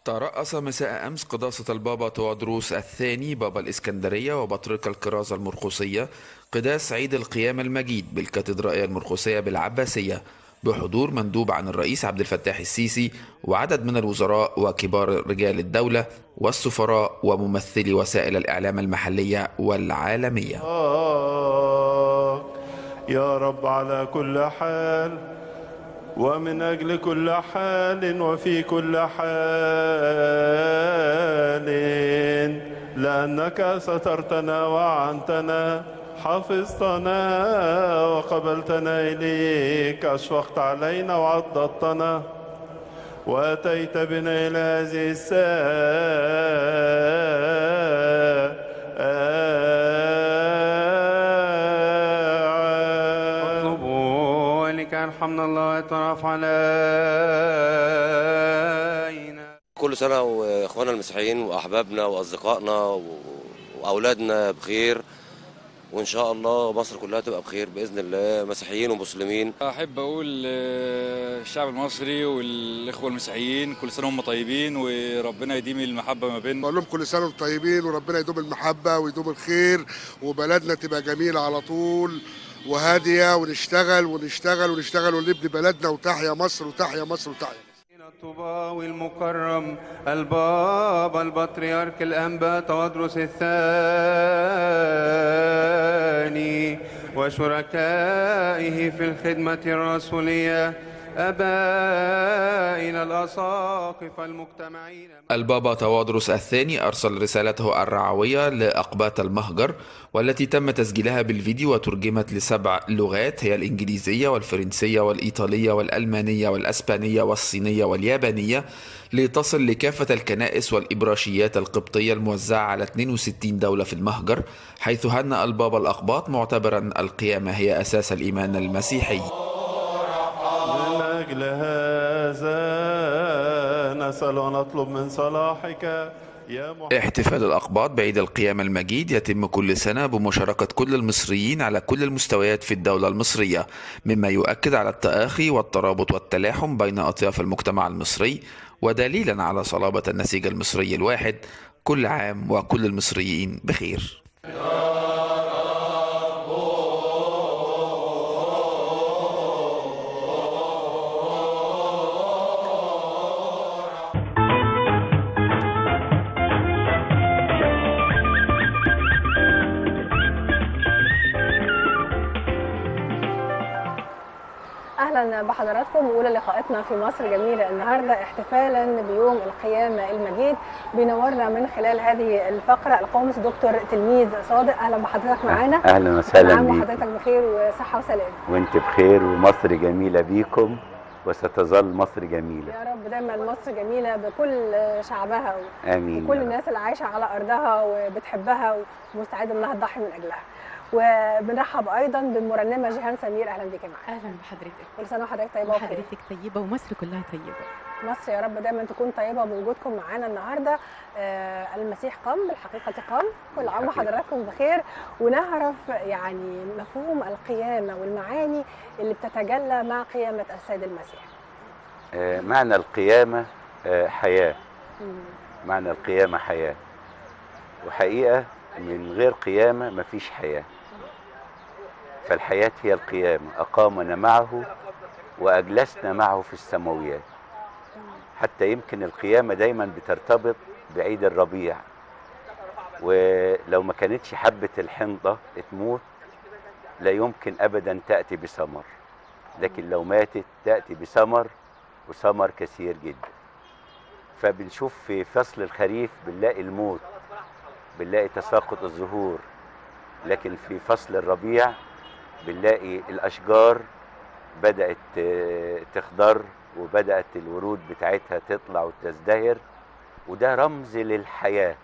ترأس مساء أمس قداسة البابا توادروس الثاني بابا الإسكندرية وبطريرك الكرازة المرقسية قداس عيد القيامة المجيد بالكاتدرائية المرقسية بالعباسية بحضور مندوب عن الرئيس عبد الفتاح السيسي وعدد من الوزراء وكبار رجال الدولة والسفراء وممثلي وسائل الإعلام المحلية والعالمية يا رب على كل حال ومن أجل كل حال وفي كل حال لأنك سترتنا وعنتنا حفظتنا وقبلتنا إليك أشفقت علينا وعضدتنا وأتيت بنا إلى هذه الساعة اطلبوا لكي يرحمنا الله ويترف علينا كل سنة وإخواننا المسيحيين وأحبابنا وأصدقائنا و- وأولادنا بخير وإن شاء الله مصر كلها تبقى بخير بإذن الله مسيحيين ومسلمين احب اقول آه، الشعب المصري والاخوه المسيحيين كل سنه وهم طيبين وربنا يديم المحبه ما بيننا بقول لهم كل سنه وانتم طيبين وربنا يدوم المحبه ويدوم الخير وبلدنا تبقى جميله على طول وهاديه ونشتغل ونشتغل ونشتغل ونبني بلدنا وتحيا مصر وتحيا مصر وتحيا الطباوي المكرم البابا البطريرك الأنبا تودرس الثاني وشركائه في الخدمة الرسولية أبائنا الأساقفة المجتمعين البابا توادرس الثاني أرسل رسالته الرعوية لأقباط المهجر والتي تم تسجيلها بالفيديو وترجمت لسبع لغات هي الإنجليزية والفرنسية والإيطالية والألمانية والأسبانية والصينية واليابانية لتصل لكافة الكنائس والإبراشيات القبطية الموزعة على 62 دولة في المهجر حيث هنأ البابا الأقباط معتبرا القيامة هي أساس الإيمان المسيحي من أجل هذا نسأل ونطلب من صلاحك يا محمد احتفال الأقباط بعيد القيامة المجيد يتم كل سنة بمشاركة كل المصريين على كل المستويات في الدولة المصرية مما يؤكد على التآخي والترابط والتلاحم بين أطياف المجتمع المصري ودليلا على صلابة النسيج المصري الواحد كل عام وكل المصريين بخير اهلا بحضراتكم واولى لقاءاتنا في مصر جميله النهارده احتفالا بيوم القيامه المجيد بينورنا من خلال هذه الفقره القومس دكتور تلميذ صادق اهلا بحضرتك معانا اهلا وسهلا عام بيك وحضرتك بخير وصحه وسلام وانت بخير ومصر جميله بيكم وستظل مصر جميله يا رب دايما مصر جميله بكل شعبها امين وكل يا رب. الناس اللي عايشه على ارضها وبتحبها ومستعده انها تضحي من اجلها وبنرحب ايضا بالمرنمه جيهان سمير اهلا بيكي معانا اهلا بحضرتك كل سنه وحضرتك طيبه وبخير وحضرتك طيبه ومصر كلها طيبه مصر يا رب دايما تكون طيبه بوجودكم معانا النهارده آه المسيح قام بالحقيقه قام كل عام بالحقيقة. وحضراتكم بخير ونعرف يعني مفهوم القيامه والمعاني اللي بتتجلى مع قيامه السيد المسيح آه معنى القيامه آه حياه مم. معنى القيامه حياه وحقيقه من غير قيامه مفيش حياه فالحياه هي القيامه اقامنا معه واجلسنا معه في السماويات حتى يمكن القيامه دايما بترتبط بعيد الربيع ولو ما كانتش حبه الحنطه تموت لا يمكن ابدا تاتي بثمر لكن لو ماتت تاتي بثمر وثمر كثير جدا فبنشوف في فصل الخريف بنلاقي الموت بنلاقي تساقط الزهور لكن في فصل الربيع بنلاقي الاشجار بدات آه، تخضر وبدات الورود بتاعتها تطلع وتزدهر وده رمز للحياه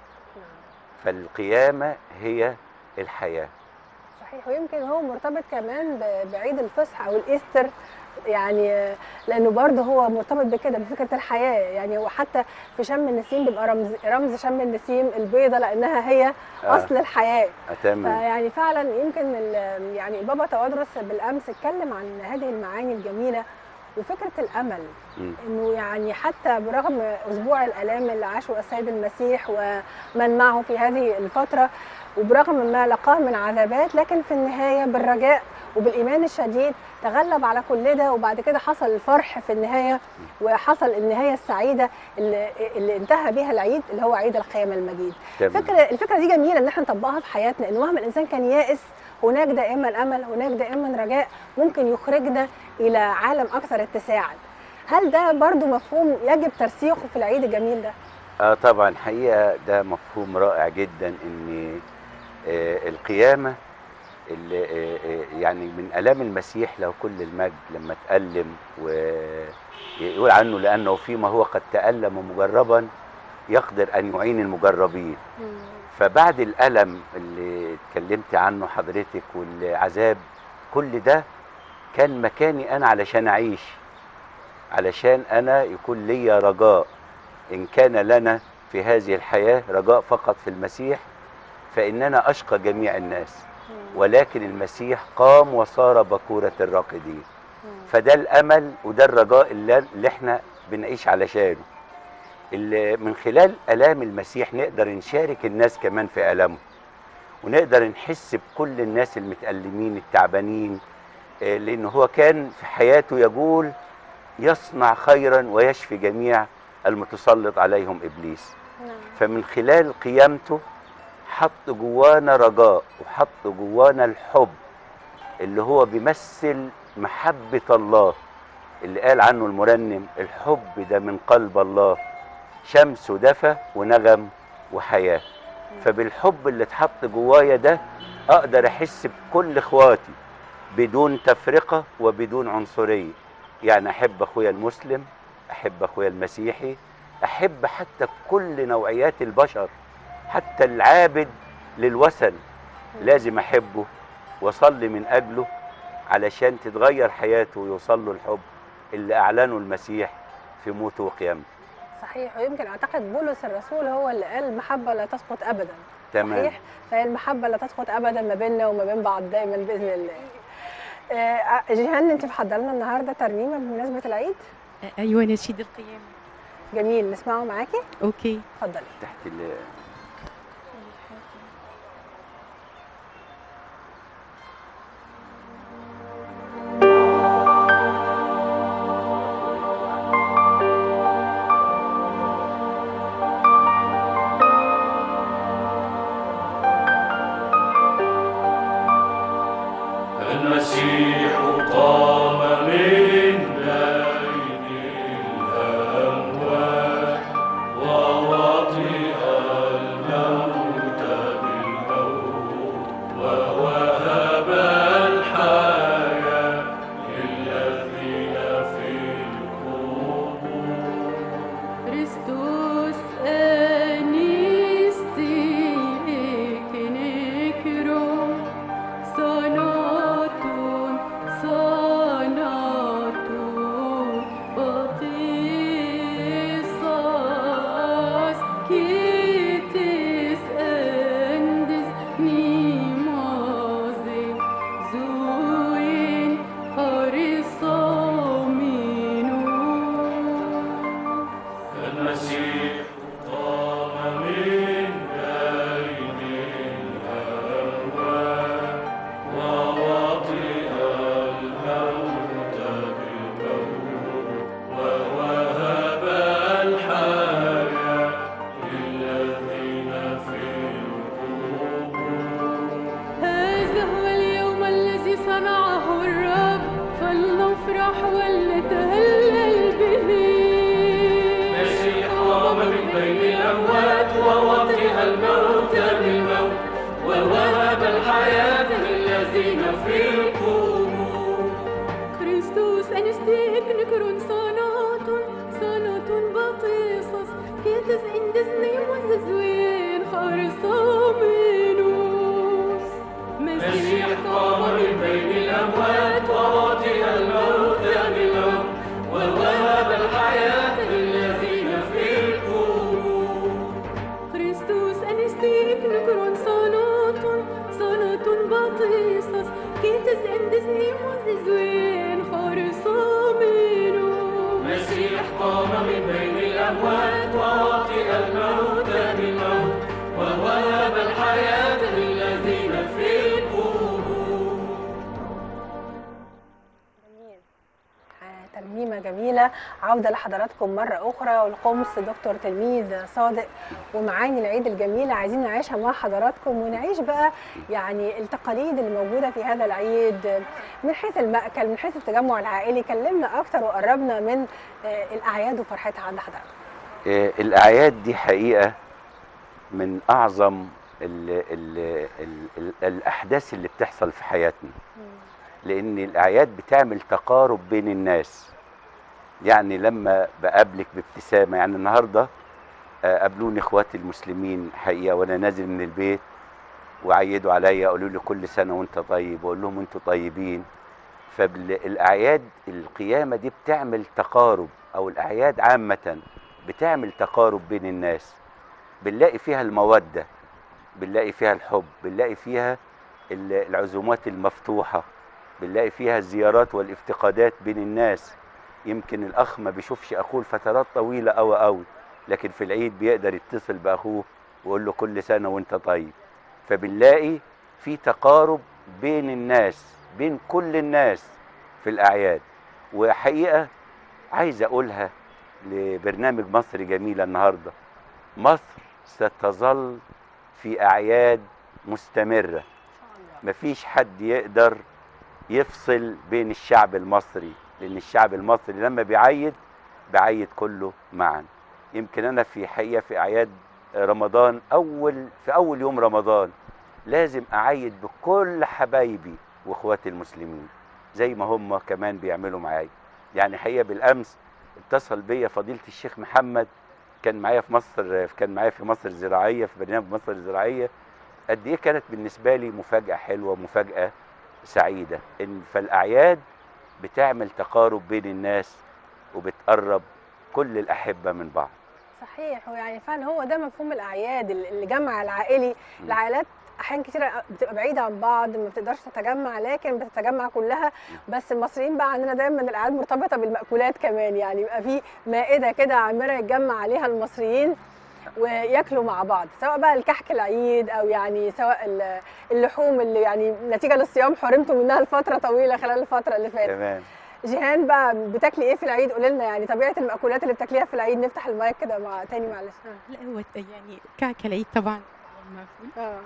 فالقيامه هي الحياه صحيح ويمكن هو مرتبط كمان ب- بعيد الفصح او الايستر يعني آه، لانه برضه هو مرتبط بكده بفكره الحياه يعني هو حتى في شم النسيم بيبقى رمز رمز شم النسيم البيضه لانها هي آه. اصل الحياه تمام فيعني فعلا يمكن ال- يعني البابا توادرس بالامس اتكلم عن هذه المعاني الجميله وفكره الامل مم. انه يعني حتى برغم اسبوع الالام اللي عاشه السيد المسيح ومن معه في هذه الفتره وبرغم ما لقاه من عذابات لكن في النهايه بالرجاء وبالايمان الشديد تغلب على كل ده وبعد كده حصل الفرح في النهايه وحصل النهايه السعيده اللي, اللي انتهى بها العيد اللي هو عيد القيامه المجيد تمام. فكرة الفكره دي جميله ان احنا نطبقها في حياتنا ان مهما الانسان كان يائس هناك دائما امل هناك دائما رجاء ممكن يخرجنا الى عالم اكثر اتساعا هل ده برضو مفهوم يجب ترسيخه في العيد الجميل ده اه طبعا حقيقه ده مفهوم رائع جدا ان آه القيامه اللي آه آه يعني من الام المسيح له كل المجد لما تألم ويقول عنه لانه فيما هو قد تألم مجربا يقدر ان يعين المجربين فبعد الالم اللي اتكلمت عنه حضرتك والعذاب كل ده كان مكاني انا علشان اعيش علشان انا يكون لي رجاء ان كان لنا في هذه الحياه رجاء فقط في المسيح فاننا اشقى جميع الناس ولكن المسيح قام وصار بكوره الراقدين فده الامل وده الرجاء اللي, اللي احنا بنعيش علشانه اللي من خلال الام المسيح نقدر نشارك الناس كمان في الامه ونقدر نحس بكل الناس المتألمين التعبانين آه، لأنه هو كان في حياته يقول يصنع خيرا ويشفي جميع المتسلط عليهم إبليس فمن خلال قيامته حط جوانا رجاء وحط جوانا الحب اللي هو بيمثل محبة الله اللي قال عنه المرنم الحب ده من قلب الله شمس ودفى ونغم وحياة فبالحب اللي اتحط جوايا ده اقدر احس بكل اخواتي بدون تفرقة وبدون عنصرية يعني احب اخويا المسلم احب اخويا المسيحي احب حتى كل نوعيات البشر حتى العابد للوثن لازم احبه واصلي من اجله علشان تتغير حياته ويوصل له الحب اللي اعلنه المسيح في موته وقيامته صحيح ويمكن اعتقد بولس الرسول هو اللي قال المحبه لا تسقط ابدا تمام صحيح فهي المحبه لا تسقط ابدا ما بيننا وما بين بعض دايما باذن الله آه، جيهان انت محضره لنا النهارده ترنيمه بمناسبه العيد ايوه نشيد القيامه جميل نسمعه معاكي اوكي اتفضلي تحت ال المسيح قام من بين الأموات ووطئ الموت بالموت ووهب الحياة للذين في القبور Kristus anistik nekron sanatun sanatun batisas kitis endis nimazin zuin harisaminun المسيح قام من بين الأموات ووطئ الموت بالموت ووهب الحياة للذين في القبور هذا هو اليوم الذي صنعه الرب فلنفرح ولنتهلل به المسيح قام من بين الأموات ووطئ الموت بالموت ووهب الحياة للذين في القبور Kristus enesteek nikrun sanatun sanatun batisas kitis indis nimus zwin kharisaminus المسيح قام من بين الأموات ووطئ الموت بالموت ووهب الحياة للذين في القبور Kristus enesteek nikrun sanatun sanatun batisas kitis indis nimus zwin kharisaminus المسيح قام من بين الأموات ووطئ الموت بالموت ووهب الحياة للذين في القبور ترنيمة جميلة عودة لحضراتكم مرة أخرى والقمص دكتور تلميذ صادق ومعاني العيد الجميلة عايزين نعيشها مع حضراتكم ونعيش بقى يعني التقاليد اللي موجودة في هذا العيد من حيث المأكل من حيث التجمع العائلي كلمنا أكتر وقربنا من آه، الأعياد وفرحتها عند حضراتكم آه، الأعياد دي حقيقة من أعظم ال ال ال ال الأحداث اللي بتحصل في حياتنا لأن الأعياد بتعمل تقارب بين الناس يعني لما بقابلك بابتسامة يعني النهاردة آه، قابلوني إخواتي المسلمين حقيقة وأنا نازل من البيت وعيدوا عليا قالوا لي كل سنة وأنت طيب وأقول لهم أنتوا طيبين فالأعياد القيامة دي بتعمل تقارب أو الأعياد عامةً بتعمل تقارب بين الناس بنلاقي فيها المودة بنلاقي فيها الحب بنلاقي فيها ال- العزومات المفتوحة بنلاقي فيها الزيارات والافتقادات بين الناس يمكن الأخ ما بيشوفش أخوه لفترات طويلة أوي أوي لكن في العيد بيقدر يتصل بأخوه ويقول له كل سنة وأنت طيب فبنلاقي في تقارب بين الناس بين كل الناس في الأعياد وحقيقة عايز أقولها لبرنامج مصر جميلة النهاردة مصر ستظل في أعياد مستمرة مفيش حد يقدر يفصل بين الشعب المصري لأن الشعب المصري لما بيعيد بيعيد كله معا يمكن أنا في حقيقة في أعياد رمضان أول في أول يوم رمضان لازم أعيد بكل حبايبي وإخواتي المسلمين زي ما هم كمان بيعملوا معايا يعني حقيقة بالأمس اتصل بيا فضيلة الشيخ محمد كان معايا في مصر كان معايا في مصر الزراعية في برنامج مصر الزراعية قد إيه كانت بالنسبة لي مفاجأة حلوة مفاجأة سعيدة إن فالأعياد بتعمل تقارب بين الناس وبتقرب كل الأحبة من بعض صحيح ويعني فعلا هو ده مفهوم الاعياد الجمع العائلي العائلات احيان كتير بتبقى بعيده عن بعض ما بتقدرش تتجمع لكن بتتجمع كلها بس المصريين بقى عندنا دايما الاعياد مرتبطه بالمأكولات كمان يعني يبقى في مائده كده عماله يتجمع عليها المصريين وياكلوا مع بعض سواء بقى الكحك العيد او يعني سواء ال- اللحوم اللي يعني نتيجه للصيام حرمتوا منها لفتره طويله خلال الفتره اللي فاتت تمام جيهان بقى بتاكلي ايه في العيد قولي لنا يعني طبيعه المأكولات اللي بتاكليها في العيد نفتح المايك كده مع تاني معلش لا هو يعني كعك العيد طبعا مفهوم اه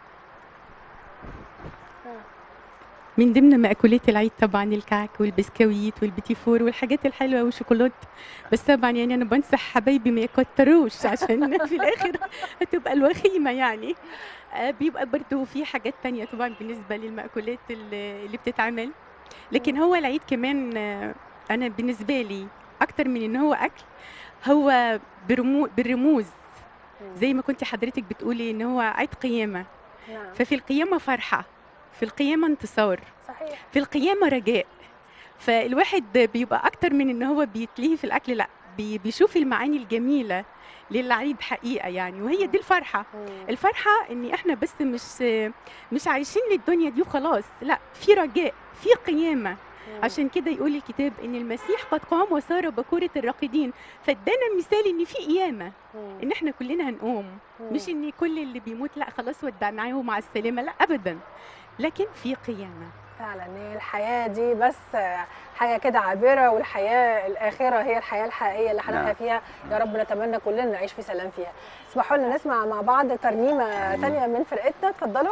من ضمن مأكولات العيد طبعا الكعك والبسكويت والبيتي فور والحاجات الحلوة والشوكولات بس طبعا يعني أنا بنصح حبايبي ما يكتروش عشان في الآخر هتبقى الوخيمة يعني آه، بيبقى برضو في حاجات تانية طبعا بالنسبة للمأكولات اللي اللي بتتعمل لكن هو العيد كمان آه، أنا بالنسبة لي أكتر من إن هو أكل هو برمو بالرموز زي ما كنت حضرتك بتقولي إن هو عيد قيامة نعم ففي القيامة فرحة في القيامة انتصار صحيح في القيامة رجاء فالواحد بيبقى أكتر من إن هو بيتلهي في الأكل لأ بي- بيشوف المعاني الجميلة للعيد حقيقة يعني وهي دي الفرحة الفرحة إن إحنا بس مش مش عايشين للدنيا دي وخلاص لأ في رجاء في قيامة عشان كده يقول الكتاب ان المسيح قد قام وصار بكورة الراقدين فادانا مثال ان في قيامة ان احنا كلنا هنقوم مش ان كل اللي بيموت لا خلاص ودعناه مع السلامة لا ابدا لكن في قيامة فعلا هي الحياة دي بس حاجة كده عابرة والحياة الآخرة هي الحياة الحقيقية اللي هنحيا نعم. فيها يا رب نتمنى كلنا نعيش في سلام فيها اسمحوا لنا نسمع مع بعض ترنيمة تانية من فرقتنا اتفضلوا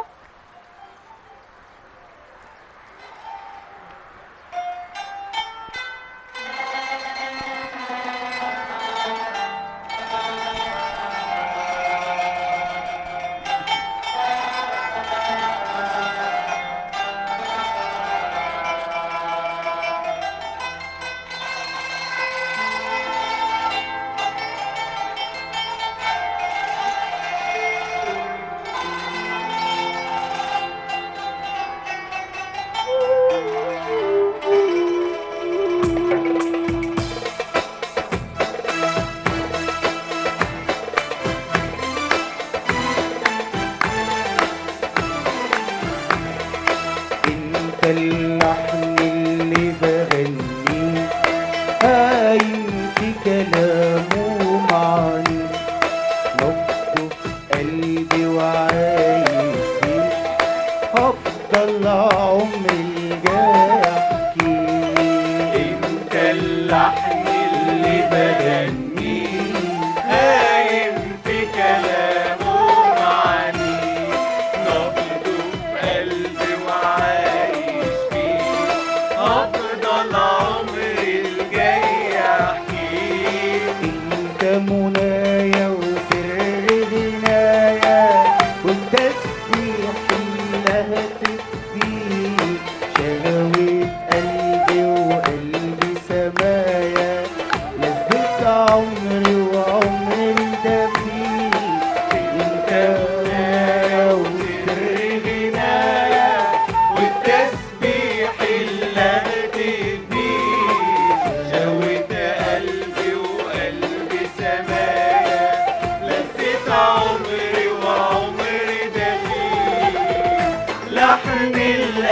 Thank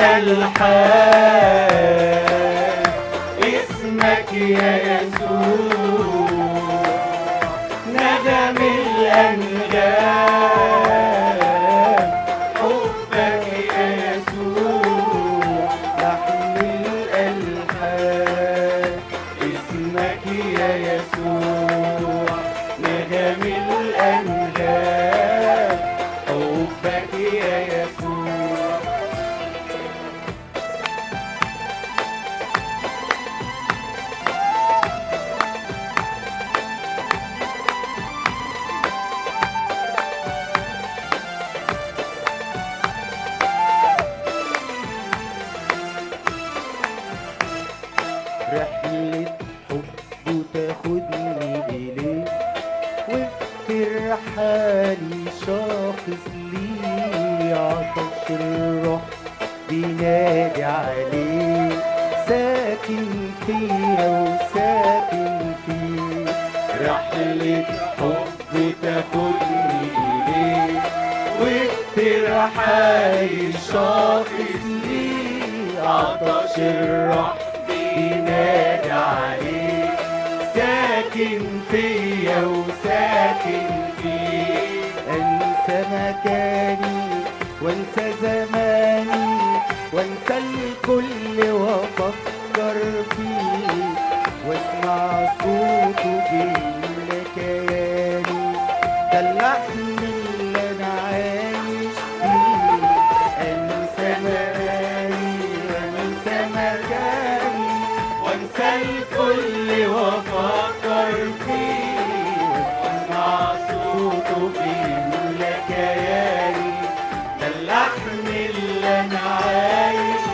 الألحان اسمك يا يسوع ندم الأنغام حبك يا يسوع لحن الألحان اسمك يا يسوع ندم الأنغام حبك يا يسوع رحلة حب تاخدني إليه وفي رحالي شاخص لي عطش الروح بينادي عليه ساكن فيا وساكن فيه رحلة حب تاخدني إليه وفي رحالي شاخص لي عطش الروح بينادي عليه ساكن فيا وساكن فيه انسى مكاني وانسى زماني وانسى الكل وافكر فيه واسمع صوته بيملى كياني ده اللحن اللي انا عايش فيه انسى مكاني وانسى مكاني وانسى الكل وافكر فيه واسمع صوته بيملى كياني ده اللحن اللي انا عايش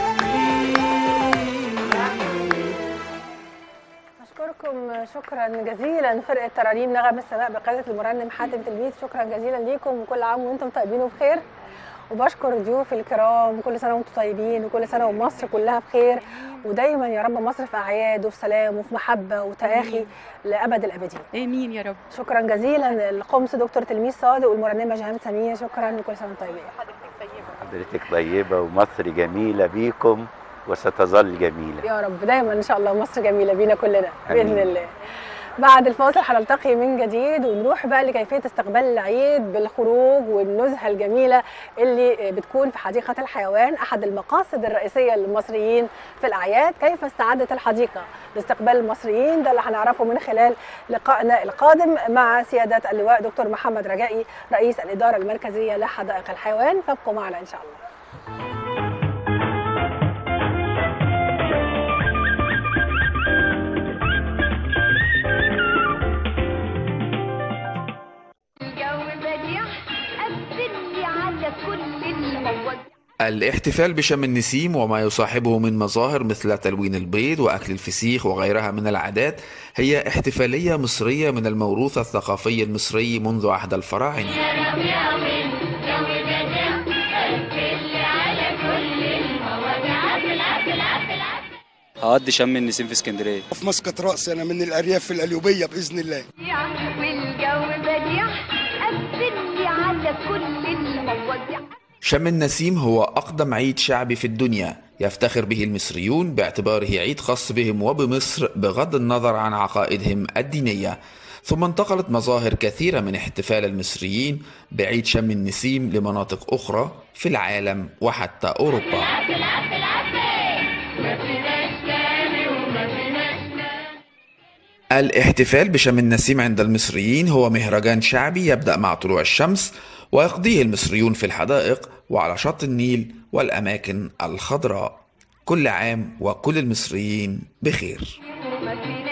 فيه أشكركم شكرا جزيلا فرقة ترانيم نغم السماء بقيادة المرنم حاتم تلميذ شكرا جزيلا ليكم وكل عام وانتم طيبين وبخير وبشكر ضيوفي الكرام كل سنة وانتم طيبين وكل سنة ومصر كلها بخير ودايما يا رب مصر في أعياد وفي سلام وفي محبة وتآخي لأبد الأبدين امين يا رب شكرا جزيلا القمص دكتور تلميذ صادق والمرنمة جهان سمير شكرا وكل سنة وانتم طيبين حضرتك طيبة ومصر جميلة بيكم وستظل جميلة يا رب دايما ان شاء الله مصر جميله بينا كلنا باذن آمين. الله بعد الفاصل هنلتقي من جديد ونروح بقى لكيفيه استقبال العيد بالخروج والنزهه الجميله اللي بتكون في حديقه الحيوان احد المقاصد الرئيسيه للمصريين في الاعياد كيف استعدت الحديقه لاستقبال المصريين ده اللي هنعرفه من خلال لقائنا القادم مع سياده اللواء دكتور محمد رجائي رئيس الاداره المركزيه لحدائق الحيوان فابقوا معنا ان شاء الله الجو بديع قفلني على كل المواضيع الاحتفال بشم النسيم وما يصاحبه من مظاهر مثل تلوين البيض واكل الفسيخ وغيرها من العادات هي احتفاليه مصريه من الموروث الثقافي المصري منذ عهد الفراعنه هقضي شم النسيم في اسكندريه في مسقط رأس أنا من الأرياف في القليوبية بإذن الله والجو بديع قفلني على كل المواضيع شم النسيم هو أقدم عيد شعبي في الدنيا يفتخر به المصريون باعتباره عيد خاص بهم وبمصر بغض النظر عن عقائدهم الدينية ثم انتقلت مظاهر كثيرة من احتفال المصريين بعيد شم النسيم لمناطق أخرى في العالم وحتى أوروبا الاحتفال بشم النسيم عند المصريين هو مهرجان شعبي يبدأ مع طلوع الشمس ويقضيه المصريون في الحدائق وعلى شط النيل والأماكن الخضراء كل عام وكل المصريين بخير وما فينا